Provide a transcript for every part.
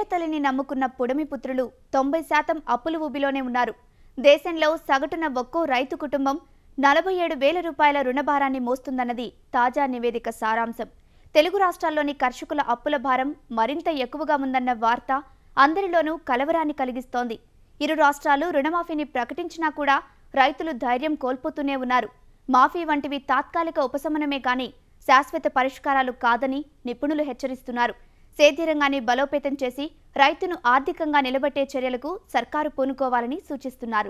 నేలతల్లిని నమ్ముకున్న పుడమి పుత్రులు తొంభై శాతం అప్పుల ఊబిలోనే ఉన్నారు దేశంలో సగటున ఒక్కో రైతు కుటుంబం నలభై ఏడు వేల రూపాయల రుణభారాన్ని మోస్తుందన్నది తాజా నివేదిక సారాంశం తెలుగు రాష్ట్రాల్లోని కర్షకుల అప్పుల భారం మరింత ఎక్కువగా ఉందన్న వార్త అందరిలోనూ కలవరాన్ని కలిగిస్తోంది ఇరు రాష్ట్రాలు రుణమాఫీని ప్రకటించినా కూడా రైతులు ధైర్యం కోల్పోతూనే ఉన్నారు మాఫీ వంటివి తాత్కాలిక ఉపశమనమే కానీ శాశ్వత పరిష్కారాలు కాదని నిపుణులు హెచ్చరిస్తున్నారు సేద్య రంగాన్ని బలోపేతం చేసి రైతును ఆర్థికంగా నిలబెట్టే చర్యలకు సర్కారు పూనుకోవాలని సూచిస్తున్నారు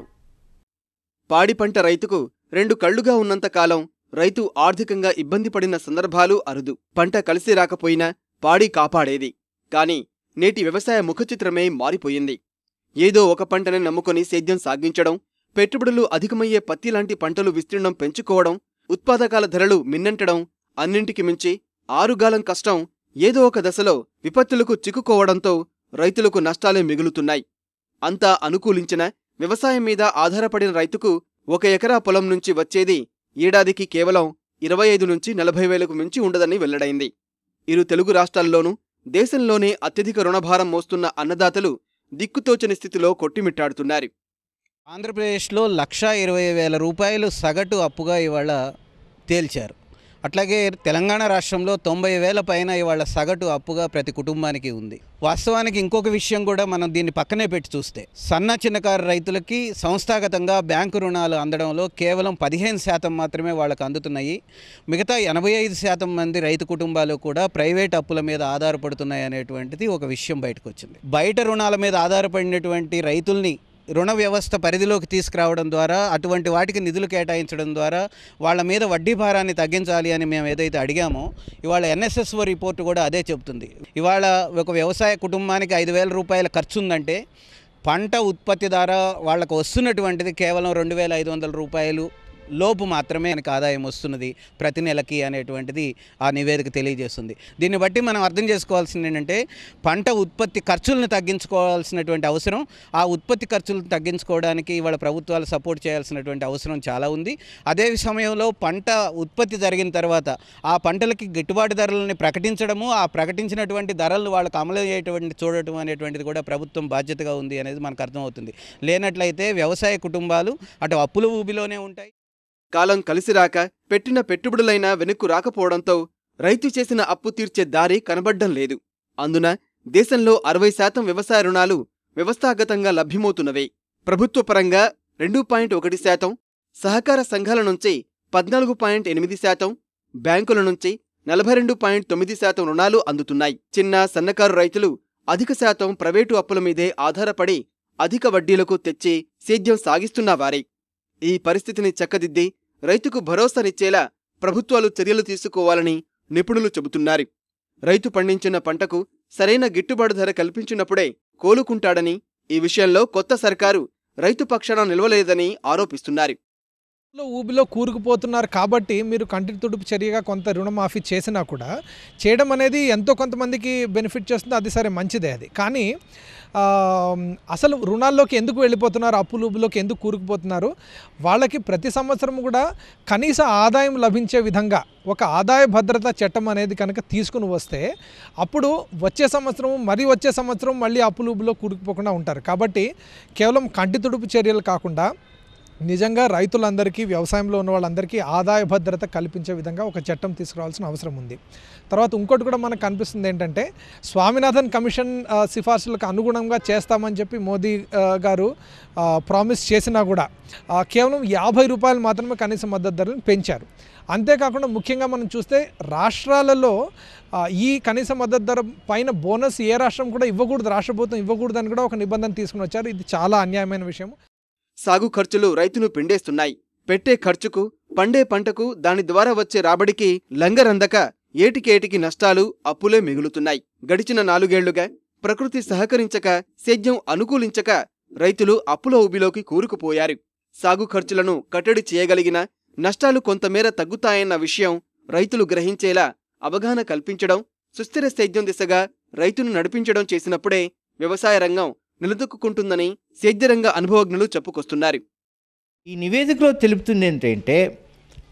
పాడి పంట రైతుకు రెండు కళ్లుగా ఉన్నంత కాలం రైతు ఆర్థికంగా ఇబ్బంది పడిన సందర్భాలు అరుదు పంట కలిసి రాకపోయినా పాడి కాపాడేది కాని నేటి వ్యవసాయ ముఖచిత్రమే మారిపోయింది ఏదో ఒక పంటని నమ్ముకొని సేద్యం సాగించడం పెట్టుబడులు అధికమయ్యే పత్తి లాంటి పంటలు విస్తీర్ణం పెంచుకోవడం ఉత్పాదకాల ధరలు మిన్నంటడం అన్నింటికి మించి ఆరుగాలం కష్టం ఏదో ఒక దశలో విపత్తులకు చిక్కుకోవడంతో రైతులకు నష్టాలే మిగులుతున్నాయి అంతా అనుకూలించిన వ్యవసాయం మీద ఆధారపడిన రైతుకు ఒక ఎకరా పొలం నుంచి వచ్చేది ఏడాదికి కేవలం ఇరవై ఐదు నుంచి నలభై వేలకు మించి ఉండదని వెల్లడైంది ఇరు తెలుగు రాష్ట్రాల్లోనూ దేశంలోనే అత్యధిక రుణభారం మోస్తున్న అన్నదాతలు దిక్కుతోచని స్థితిలో కొట్టిమిట్టాడుతున్నారు ఆంధ్రప్రదేశ్లో లక్షా ఇరవై వేల రూపాయలు సగటు అప్పుగా ఇవాళ తేల్చారు అట్లాగే తెలంగాణ రాష్ట్రంలో తొంభై వేల పైన ఇవాళ సగటు అప్పుగా ప్రతి కుటుంబానికి ఉంది వాస్తవానికి ఇంకొక విషయం కూడా మనం దీన్ని పక్కనే పెట్టి చూస్తే సన్న చిన్నకారు రైతులకి సంస్థాగతంగా బ్యాంకు రుణాలు అందడంలో కేవలం పదిహేను శాతం మాత్రమే వాళ్ళకు అందుతున్నాయి మిగతా ఎనభై ఐదు శాతం మంది రైతు కుటుంబాలు కూడా ప్రైవేట్ అప్పుల మీద ఆధారపడుతున్నాయి అనేటువంటిది ఒక విషయం బయటకు వచ్చింది బయట రుణాల మీద ఆధారపడినటువంటి రైతుల్ని రుణ వ్యవస్థ పరిధిలోకి తీసుకురావడం ద్వారా అటువంటి వాటికి నిధులు కేటాయించడం ద్వారా వాళ్ళ మీద వడ్డీ భారాన్ని తగ్గించాలి అని మేము ఏదైతే అడిగామో ఇవాళ ఎన్ఎస్ఎస్ఓ రిపోర్ట్ కూడా అదే చెబుతుంది ఇవాళ ఒక వ్యవసాయ కుటుంబానికి ఐదు వేల రూపాయల ఖర్చు ఉందంటే పంట ఉత్పత్తి ద్వారా వాళ్ళకు వస్తున్నటువంటిది కేవలం రెండు వేల ఐదు వందల రూపాయలు లోపు మాత్రమే మనకు ఆదాయం వస్తున్నది ప్రతి నెలకి అనేటువంటిది ఆ నివేదిక తెలియజేస్తుంది దీన్ని బట్టి మనం అర్థం చేసుకోవాల్సింది ఏంటంటే పంట ఉత్పత్తి ఖర్చులను తగ్గించుకోవాల్సినటువంటి అవసరం ఆ ఉత్పత్తి ఖర్చులను తగ్గించుకోవడానికి ఇవాళ ప్రభుత్వాలు సపోర్ట్ చేయాల్సినటువంటి అవసరం చాలా ఉంది అదే సమయంలో పంట ఉత్పత్తి జరిగిన తర్వాత ఆ పంటలకి గిట్టుబాటు ధరలని ప్రకటించడము ఆ ప్రకటించినటువంటి ధరలను వాళ్ళకి అమలు అయ్యేటువంటి చూడటం అనేటువంటిది కూడా ప్రభుత్వం బాధ్యతగా ఉంది అనేది మనకు అర్థమవుతుంది లేనట్లయితే వ్యవసాయ కుటుంబాలు అటు అప్పుల ఊబిలోనే ఉంటాయి కాలం కలిసి రాక పెట్టిన పెట్టుబడులైనా వెనక్కు రాకపోవడంతో రైతు చేసిన అప్పు తీర్చే దారి కనబడ్డం లేదు అందున దేశంలో అరవై శాతం వ్యవసాయ రుణాలు వ్యవస్థాగతంగా లభ్యమవుతున్నవే ప్రభుత్వ పరంగా రెండు పాయింట్ ఒకటి శాతం సహకార సంఘాల నుంచి పద్నాలుగు పాయింట్ ఎనిమిది శాతం బ్యాంకుల నుంచి నలభై రెండు పాయింట్ తొమ్మిది శాతం రుణాలు అందుతున్నాయి చిన్న సన్నకారు రైతులు అధిక శాతం ప్రైవేటు అప్పుల మీదే ఆధారపడి అధిక వడ్డీలకు తెచ్చి సేద్యం సాగిస్తున్న వారే ఈ పరిస్థితిని చక్కదిద్ది రైతుకు భరోసానిచ్చేలా ప్రభుత్వాలు చర్యలు తీసుకోవాలని నిపుణులు చెబుతున్నారు రైతు పండించిన పంటకు సరైన గిట్టుబాటు ధర కల్పించినప్పుడే కోలుకుంటాడని ఈ విషయంలో కొత్త సర్కారు రైతు పక్షాన నిలవలేదని ఆరోపిస్తున్నారు లో ఊబిలో కూరుకుపోతున్నారు కాబట్టి మీరు కంటి తుడుపు చర్యగా కొంత రుణమాఫీ చేసినా కూడా చేయడం అనేది ఎంతో కొంతమందికి బెనిఫిట్ చేస్తుంది అది సరే మంచిదే అది కానీ ఆ, అసలు రుణాల్లోకి ఎందుకు వెళ్ళిపోతున్నారు అప్పులు ఊబిలోకి ఎందుకు కూరుకుపోతున్నారు వాళ్ళకి ప్రతి సంవత్సరం కూడా కనీస ఆదాయం లభించే విధంగా ఒక ఆదాయ భద్రత చట్టం అనేది కనుక తీసుకుని వస్తే అప్పుడు వచ్చే సంవత్సరం మరీ వచ్చే సంవత్సరం మళ్ళీ అప్పులు ఊబిలో కూరుకుపోకుండా ఉంటారు కాబట్టి కేవలం కంటి తుడుపు చర్యలు కాకుండా నిజంగా రైతులందరికీ వ్యవసాయంలో ఉన్న వాళ్ళందరికీ ఆదాయ భద్రత కల్పించే విధంగా ఒక చట్టం తీసుకురావాల్సిన అవసరం ఉంది తర్వాత ఇంకోటి కూడా మనకు కనిపిస్తుంది ఏంటంటే స్వామినాథన్ కమిషన్ ఆ, సిఫార్సులకు అనుగుణంగా చేస్తామని చెప్పి మోదీ ఆ, గారు ప్రామిస్ చేసినా కూడా ఆ, కేవలం యాభై రూపాయలు మాత్రమే కనీస మద్దతు ధరలను పెంచారు అంతేకాకుండా ముఖ్యంగా మనం చూస్తే రాష్ట్రాలలో ఆ, ఈ కనీస మద్దతు ధర పైన బోనస్ ఏ రాష్ట్రం కూడా ఇవ్వకూడదు రాష్ట్ర ప్రభుత్వం ఇవ్వకూడదని కూడా ఒక నిబంధన తీసుకుని వచ్చారు ఇది చాలా అన్యాయమైన విషయం సాగు ఖర్చులు రైతును పిండేస్తున్నాయి పెట్టే ఖర్చుకు పండే పంటకు దాని ద్వారా వచ్చే రాబడికి లంగరందక ఏటికేటికి నష్టాలు అప్పులే మిగులుతున్నాయి గడిచిన నాలుగేళ్లుగా ప్రకృతి సహకరించక సేద్యం అనుకూలించక రైతులు అప్పుల ఊబిలోకి కూరుకుపోయారు సాగు ఖర్చులను కట్టడి చేయగలిగిన నష్టాలు కొంతమేర తగ్గుతాయన్న విషయం రైతులు గ్రహించేలా అవగాహన కల్పించడం సుస్థిర సేద్యం దిశగా రైతును నడిపించడం చేసినప్పుడే వ్యవసాయ రంగం నిలదొక్కుంటుందని సేద్యరంగ అనుభవజ్ఞులు చెప్పుకొస్తున్నారు ఈ నివేదికలో తెలుపుతుంది ఏంటంటే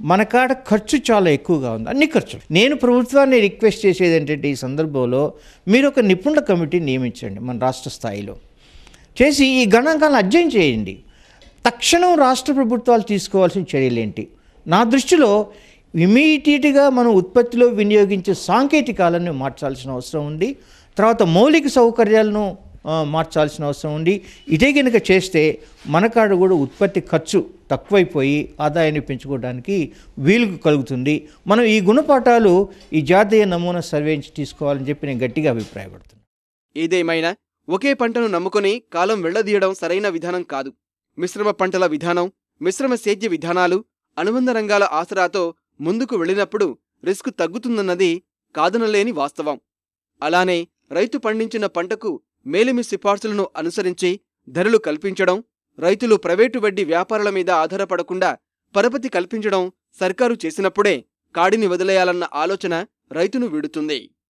మన కాడ ఖర్చు చాలా ఎక్కువగా ఉంది అన్ని ఖర్చులు నేను ప్రభుత్వాన్ని రిక్వెస్ట్ చేసేది ఏంటంటే ఈ సందర్భంలో మీరు ఒక నిపుణుల కమిటీ నియమించండి మన రాష్ట్ర స్థాయిలో చేసి ఈ గణాంకాలను అధ్యయనం చేయండి తక్షణం రాష్ట్ర ప్రభుత్వాలు తీసుకోవాల్సిన చర్యలేంటి నా దృష్టిలో ఇమీడియట్గా మనం ఉత్పత్తిలో వినియోగించే సాంకేతికాలను మార్చాల్సిన అవసరం ఉంది తర్వాత మౌలిక సౌకర్యాలను ఆ, మార్చాల్సిన అవసరం ఉంది ఇదే కనుక చేస్తే మన కాడ కూడా ఉత్పత్తి ఖర్చు తక్కువైపోయి ఆదాయాన్ని పెంచుకోవడానికి వీలు కలుగుతుంది మనం ఈ గుణపాఠాలు ఈ జాతీయ నమూనా సర్వే నుంచి తీసుకోవాలని చెప్పి నేను గట్టిగా అభిప్రాయపడుతున్నాను ఏదేమైనా ఒకే పంటను నమ్ముకొని కాలం వెళ్లదీయడం సరైన విధానం కాదు మిశ్రమ పంటల విధానం మిశ్రమ సేద్య విధానాలు అనుబంధ రంగాల ఆసరాతో ముందుకు వెళ్ళినప్పుడు రిస్క్ తగ్గుతుందన్నది కాదనలేని వాస్తవం అలానే రైతు పండించిన పంటకు మేలిమి సిఫార్సులను అనుసరించి ధరలు కల్పించడం రైతులు ప్రైవేటు వడ్డీ వ్యాపారాల మీద ఆధారపడకుండా పరపతి కల్పించడం సర్కారు చేసినప్పుడే కాడిని వదిలేయాలన్న ఆలోచన రైతును విడుతుంది